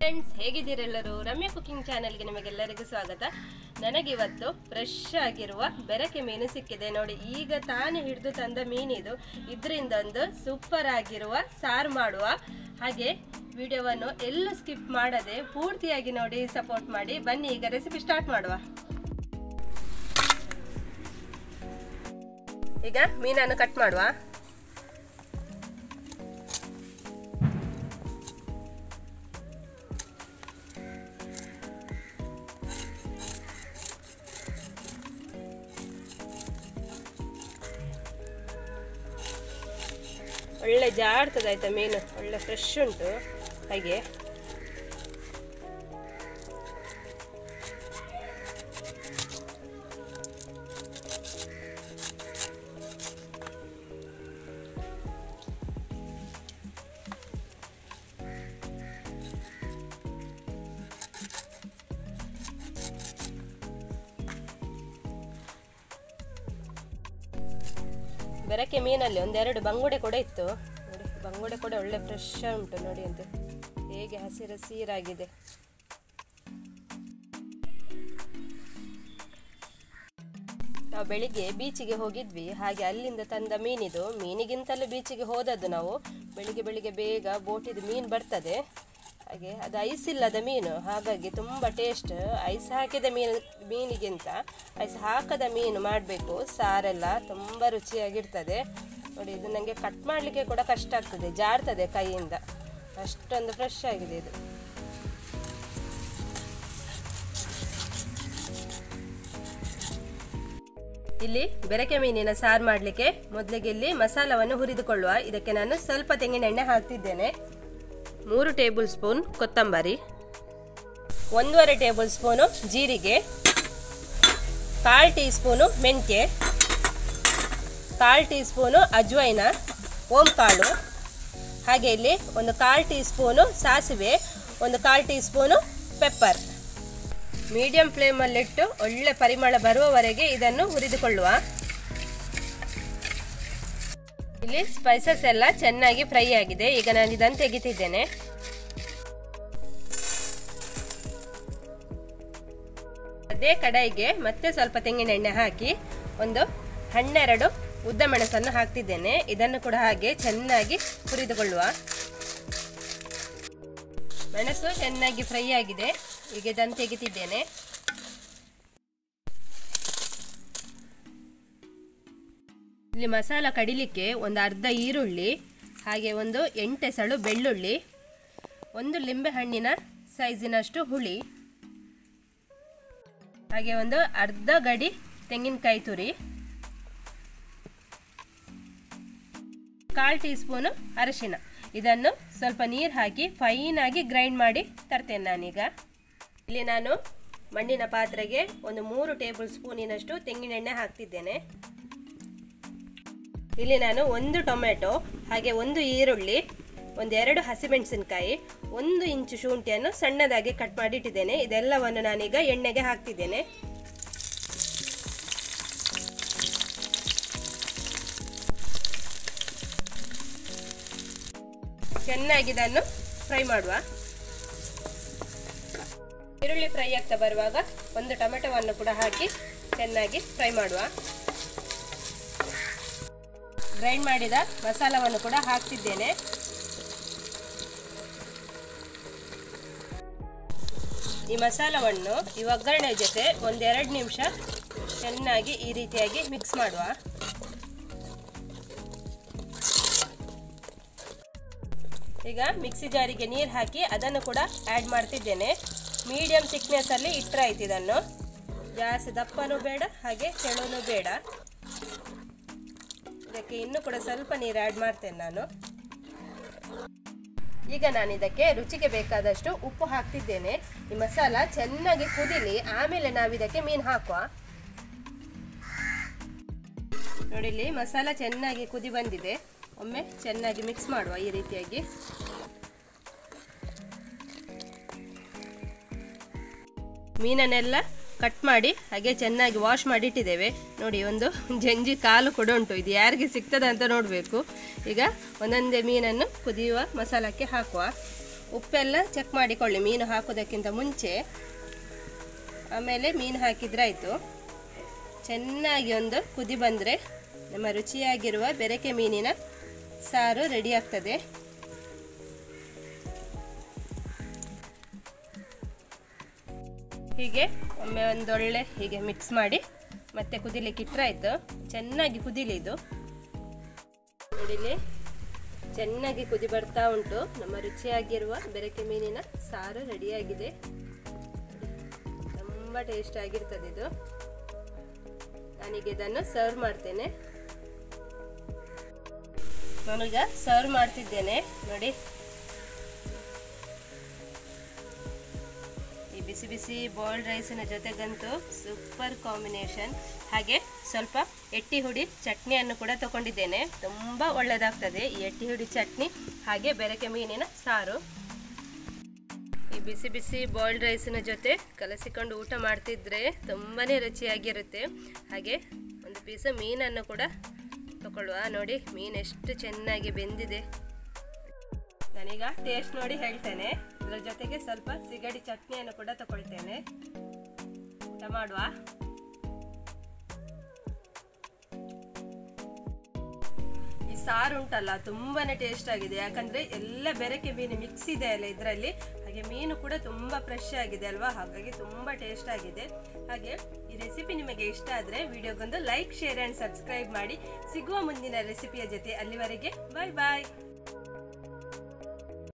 friends ಹೇಗಿದ್ದೀರೆಲ್ಲರೂ Ramya cooking ಚಾನೆಲ್ಗೆ ನಿಮಗೆಲ್ಲರಿಗೂ ಸ್ವಾಗತ ನನಗಿವತ್ತು ಫ್ರೆಶ್ ಆಗಿರುವ ಬೆರಕೆ ಮೀನು ಸಿಕ್ಕಿದೆ ನೋಡಿ ಈಗ ತಾನೇ ಹಿಡಿದು ತಂದ ಮೀನಿದು ಇದರಿಂದ ಒಂದು ಸೂಪರ್ ಆಗಿರುವ ಸಾರು ಮಾಡುವ ಹಾಗೆ ವಿಡಿಯೋವನ್ನು ಎಲ್ಲೂ ಸ್ಕಿಪ್ ಮಾಡದೆ ಪೂರ್ತಿಯಾಗಿ ನೋಡಿ ಸಪೋರ್ಟ್ ಮಾಡಿ ಬನ್ನಿ ಈಗ ರೆಸಿಪಿ ಸ್ಟಾರ್ಟ್ ಮಾಡುವ ಈಗ ಮೀನನ್ನು ಕಟ್ ಮಾಡುವ ಒಳ್ಳೆ ಜಾಡ್ತದೆ ಆಯ್ತಾ ಮೀನು ಒಳ್ಳೆ ಫ್ರೆಶ್ ಉಂಟು ಹಾಗೆ ಬೆರಕೆ ಮೀನಲ್ಲಿ ಒಂದೆರಡು ಬಂಗುಡೆ ಕೂಡ ಇತ್ತು ನೋಡಿ ಬಂಗುಡೆ ಕೂಡ ಒಳ್ಳೆ ಫ್ರೆಶ್ ಉಂಟು ನೋಡಿ ಅಂತ ಹೇಗೆ ಹಸಿರು ಸೀರಾಗಿದೆ ನಾವು ಬೆಳಿಗ್ಗೆ ಬೀಚಿಗೆ ಹೋಗಿದ್ವಿ ಹಾಗೆ ಅಲ್ಲಿಂದ ತಂದ ಮೀನಿದು ಮೀನಿಗಿಂತಲೂ ಬೀಚಿಗೆ ಹೋದದ್ದು ನಾವು ಬೆಳಿಗ್ಗೆ ಬೆಳಿಗ್ಗೆ ಬೇಗ ಬೋಟಿದು ಮೀನು ಬರ್ತದೆ ಹಾಗೆ ಅದು ಐಸ್ ಇಲ್ಲದ ಮೀನು ಹಾಗಾಗಿ ತುಂಬ ಟೇಸ್ಟ್ ಐಸ್ ಹಾಕಿದ ಮೀನು ಮೀನಿಗಿಂತ ಐಸ್ ಹಾಕದ ಮೀನು ಮಾಡಬೇಕು ಸಾರೆಲ್ಲ ತುಂಬ ರುಚಿಯಾಗಿರ್ತದೆ ನೋಡಿ ಇದು ನನಗೆ ಕಟ್ ಮಾಡಲಿಕ್ಕೆ ಕೂಡ ಕಷ್ಟ ಆಗ್ತದೆ ಜಾರ್ತದೆ ಕೈಯಿಂದ ಅಷ್ಟೊಂದು ಫ್ರೆಶ್ ಆಗಿದೆ ಇದು ಇಲ್ಲಿ ಬೆರಕೆ ಮೀನಿನ ಸಾರು ಮಾಡಲಿಕ್ಕೆ ಮೊದಲಿಗೆ ಇಲ್ಲಿ ಮಸಾಲವನ್ನು ಹುರಿದುಕೊಳ್ಳುವ ಇದಕ್ಕೆ ನಾನು ಸ್ವಲ್ಪ ತೆಂಗಿನೆಣ್ಣೆ ಹಾಕ್ತಿದ್ದೇನೆ ಮೂರು ಟೇಬಲ್ ಸ್ಪೂನ್ ಕೊತ್ತಂಬರಿ ಒಂದೂವರೆ ಟೇಬಲ್ ಸ್ಪೂನು ಜೀರಿಗೆ ಕಾಲು ಟೀ ಸ್ಪೂನು ಮೆಂತ್ಯ ಕಾಲು ಟೀ ಸ್ಪೂನು ಅಜ್ವೈನ ಓಂ ಕಾಳು ಹಾಗೆ ಇಲ್ಲಿ ಒಂದು ಕಾಲು ಟೀ ಸ್ಪೂನು ಸಾಸಿವೆ ಒಂದು ಕಾಲು ಟೀ ಸ್ಪೂನು ಪೆಪ್ಪರ್ ಮೀಡಿಯಂ ಫ್ಲೇಮಲ್ಲಿಟ್ಟು ಒಳ್ಳೆ ಪರಿಮಳ ಬರುವವರೆಗೆ ಇದನ್ನು ಹುರಿದುಕೊಳ್ಳುವ ಇಲ್ಲಿ ಸ್ಪೈಸಸ್ ಎಲ್ಲ ಚೆನ್ನಾಗಿ ಫ್ರೈ ಆಗಿದೆ ಈಗ ನಾನು ಇದನ್ನು ತೆಗಿತಿದ್ದೇನೆ ಅದೇ ಕಡಾಯಿಗೆ ಮತ್ತೆ ಸ್ವಲ್ಪ ತೆಂಗಿನೆಣ್ಣೆ ಹಾಕಿ ಒಂದು ಹನ್ನೆರಡು ಉದ್ದ ಮೆಣಸನ್ನು ಹಾಕ್ತಿದ್ದೇನೆ ಇದನ್ನು ಕೂಡ ಹಾಗೆ ಚೆನ್ನಾಗಿ ಹುರಿದುಕೊಳ್ಳುವ ಮೆಣಸು ಚೆನ್ನಾಗಿ ಫ್ರೈ ಆಗಿದೆ ಈಗ ಇದನ್ನು ತೆಗಿತಿದ್ದೇನೆ ಇಲ್ಲಿ ಮಸಾಲ ಕಡಿಲಿಕ್ಕೆ ಒಂದು ಅರ್ಧ ಈರುಳ್ಳಿ ಹಾಗೆ ಒಂದು ಎಂಟೆಸಳು ಬೆಳ್ಳುಳ್ಳಿ ಒಂದು ಲಿಂಬೆ ಹಣ್ಣಿನ ಸೈಜಿನಷ್ಟು ಹುಳಿ ಹಾಗೆ ಒಂದು ಅರ್ಧ ಗಡಿ ತೆಂಗಿನಕಾಯಿ ತುರಿ ಕಾಲು ಟೀ ಸ್ಪೂನು ಅರಿಶಿನ ಇದನ್ನು ಸ್ವಲ್ಪ ನೀರು ಹಾಕಿ ಫೈನಾಗಿ ಗ್ರೈಂಡ್ ಮಾಡಿ ತರ್ತೇನೆ ನಾನೀಗ ಇಲ್ಲಿ ನಾನು ಮಣ್ಣಿನ ಪಾತ್ರೆಗೆ ಒಂದು ಮೂರು ಟೇಬಲ್ ಸ್ಪೂನಿನಷ್ಟು ತೆಂಗಿನೆಣ್ಣೆ ಹಾಕ್ತಿದ್ದೇನೆ ಇಲ್ಲಿ ನಾನು ಒಂದು ಟೊಮೆಟೊ ಹಾಗೆ ಒಂದು ಈರುಳ್ಳಿ ಒಂದೆರಡು ಹಸಿಮೆಣಸಿನಕಾಯಿ ಒಂದು ಇಂಚು ಶುಂಠಿಯನ್ನು ಸಣ್ಣದಾಗಿ ಕಟ್ ಮಾಡಿ ಇಟ್ಟಿದ್ದೇನೆ ಇದೆಲ್ಲವನ್ನು ನಾನೀಗ ಎಣ್ಣೆಗೆ ಹಾಕ್ತಿದ್ದೇನೆ ಚೆನ್ನಾಗಿ ಇದನ್ನು ಫ್ರೈ ಮಾಡುವ ಈರುಳ್ಳಿ ಫ್ರೈ ಆಗ್ತಾ ಬರುವಾಗ ಒಂದು ಟೊಮೆಟೊವನ್ನು ಕೂಡ ಹಾಕಿ ಚೆನ್ನಾಗಿ ಫ್ರೈ ಮಾಡುವ ಗ್ರೈಂಡ್ ಮಾಡಿದ ಮಸಾಲವನ್ನು ಕೂಡ ಹಾಕ್ತಿದ್ದೇನೆ ಈ ಮಸಾಲವನ್ನು ಈ ಒಗ್ಗರಣೆ ಜೊತೆ ಒಂದೆರಡು ನಿಮಿಷ ಚೆನ್ನಾಗಿ ಈ ರೀತಿಯಾಗಿ ಮಿಕ್ಸ್ ಮಾಡುವ ಈಗ ಮಿಕ್ಸಿ ಜಾರಿಗೆ ನೀರು ಹಾಕಿ ಅದನ್ನು ಕೂಡ ಆ್ಯಡ್ ಮಾಡ್ತಿದ್ದೇನೆ ಮೀಡಿಯಮ್ ಥಿಕ್ನೆಸ್ಸಲ್ಲಿ ಇಟ್ಟರೆ ಆಯ್ತು ಇದನ್ನು ಜಾಸ್ತಿ ದಪ್ಪನೂ ಬೇಡ ಹಾಗೆ ತೆಳುನೂ ಬೇಡ ಇದಕ್ಕೆ ಇನ್ನೂ ಕೂಡ ಸ್ವಲ್ಪ ನೀರು ಆ್ಯಡ್ ಮಾಡ್ತೇನೆ ನಾನು ಈಗ ನಾನು ಇದಕ್ಕೆ ರುಚಿಗೆ ಬೇಕಾದಷ್ಟು ಉಪ್ಪು ಹಾಕ್ತಿದ್ದೇನೆ ಈ ಮಸಾಲ ಚೆನ್ನಾಗಿ ಕುದಿಲಿ ಆಮೇಲೆ ನಾವು ಇದಕ್ಕೆ ಮೀನು ಹಾಕುವ ನೋಡಿ ಇಲ್ಲಿ ಮಸಾಲ ಚೆನ್ನಾಗಿ ಕುದಿ ಬಂದಿದೆ ಒಮ್ಮೆ ಚೆನ್ನಾಗಿ ಮಿಕ್ಸ್ ಮಾಡುವ ಈ ರೀತಿಯಾಗಿ ಮೀನನ್ನೆಲ್ಲ ಕಟ್ ಮಾಡಿ ಹಾಗೆ ಚೆನ್ನಾಗಿ ವಾಶ್ ಮಾಡಿ ಇಟ್ಟಿದ್ದೇವೆ ನೋಡಿ ಒಂದು ಜಂಜಿ ಕಾಲು ಕೂಡ ಉಂಟು ಇದು ಯಾರಿಗೆ ಸಿಗ್ತದೆ ಅಂತ ನೋಡಬೇಕು ಈಗ ಒಂದೊಂದೇ ಮೀನನ್ನು ಕುದಿಯುವ ಮಸಾಲಕ್ಕೆ ಹಾಕುವ ಉಪ್ಪೆಲ್ಲ ಚೆಕ್ ಮಾಡಿಕೊಳ್ಳಿ ಮೀನು ಹಾಕೋದಕ್ಕಿಂತ ಮುಂಚೆ ಆಮೇಲೆ ಮೀನು ಹಾಕಿದ್ರಾಯ್ತು ಚೆನ್ನಾಗಿ ಒಂದು ಕುದಿ ಬಂದರೆ ನಮ್ಮ ರುಚಿಯಾಗಿರುವ ಬೆರಕೆ ಮೀನಿನ ಸಾರು ರೆಡಿ ಆಗ್ತದೆ ಹೀಗೆ ಒಮ್ಮೆ ಒಂದೊಳ್ಳೆ ಹೀಗೆ ಮಿಕ್ಸ್ ಮಾಡಿ ಮತ್ತೆ ಕುದಿಲಿಕ್ಕೆ ಇಟ್ಟರಾಯ್ತು ಚೆನ್ನಾಗಿ ಕುದಿಲಿ ಇದು ನೋಡಿಲಿ ಚೆನ್ನಾಗಿ ಕುದಿ ಬರ್ತಾ ಉಂಟು ನಮ್ಮ ರುಚಿಯಾಗಿರುವ ಬೆರಕೆ ಮೀನಿನ ಸಾರು ರೆಡಿಯಾಗಿದೆ ತುಂಬ ಟೇಸ್ಟ್ ಆಗಿರ್ತದೆ ಇದು ನಾನೀಗ ಇದನ್ನು ಸರ್ವ್ ಮಾಡ್ತೇನೆ ನಾನೀಗ ಸರ್ವ್ ಮಾಡ್ತಿದ್ದೇನೆ ನೋಡಿ ಈ ಬಿಸಿ ಬಿಸಿ ಬಾಯ್ಲ್ಡ್ ರೈಸಿನ ಜೊತೆಗಂತೂ ಸೂಪರ್ ಕಾಂಬಿನೇಷನ್ ಹಾಗೆ ಸ್ವಲ್ಪ ಎಟ್ಟಿ ಹುಡಿ ಚಟ್ನಿಯನ್ನು ಕೂಡ ತಗೊಂಡಿದ್ದೇನೆ ತುಂಬ ಒಳ್ಳೆಯದಾಗ್ತದೆ ಈ ಎಟ್ಟಿ ಹುಡಿ ಚಟ್ನಿ ಹಾಗೆ ಬೆರಕೆ ಮೀನಿನ ಸಾರು ಈ ಬಿಸಿ ಬಿಸಿ ಬಾಯ್ಲ್ಡ್ ರೈಸಿನ ಜೊತೆ ಕಲಸಿಕೊಂಡು ಊಟ ಮಾಡ್ತಿದ್ರೆ ತುಂಬಾ ರುಚಿಯಾಗಿರುತ್ತೆ ಹಾಗೆ ಒಂದು ಪೀಸ್ ಮೀನನ್ನು ಕೂಡ ತಗೊಳ್ಳುವ ನೋಡಿ ಮೀನು ಎಷ್ಟು ಚೆನ್ನಾಗಿ ಬೆಂದಿದೆ ನಾನೀಗ ಟೇಸ್ಟ್ ನೋಡಿ ಹೇಳ್ತೇನೆ ಇದರ ಜೊತೆಗೆ ಸ್ವಲ್ಪ ಸಿಗಡಿ ಚಟ್ನಿಯನ್ನು ಕೂಡ ತಗೊಳ್ತೇನೆ ಊಟ ಮಾಡುವ ಈ ಸಾರು ಉಂಟಲ್ಲ ತುಂಬಾನೇ ಟೇಸ್ಟ್ ಆಗಿದೆ ಯಾಕಂದ್ರೆ ಎಲ್ಲ ಬೆರಕೆ ಮೀನು ಮಿಕ್ಸ್ ಇದೆ ಅಲ್ಲ ಇದರಲ್ಲಿ ಹಾಗೆ ಮೀನು ಕೂಡ ತುಂಬಾ ಫ್ರೆಶ್ ಆಗಿದೆ ಅಲ್ವಾ ಹಾಗಾಗಿ ತುಂಬಾ ಟೇಸ್ಟ್ ಆಗಿದೆ ಹಾಗೆ ಈ ರೆಸಿಪಿ ನಿಮಗೆ ಇಷ್ಟ ಆದ್ರೆ ವಿಡಿಯೋಗೊಂದು ಲೈಕ್ ಶೇರ್ ಅಂಡ್ ಸಬ್ಸ್ಕ್ರೈಬ್ ಮಾಡಿ ಸಿಗುವ ಮುಂದಿನ ರೆಸಿಪಿಯ ಜೊತೆ ಅಲ್ಲಿವರೆಗೆ ಬಾಯ್ ಬಾಯ್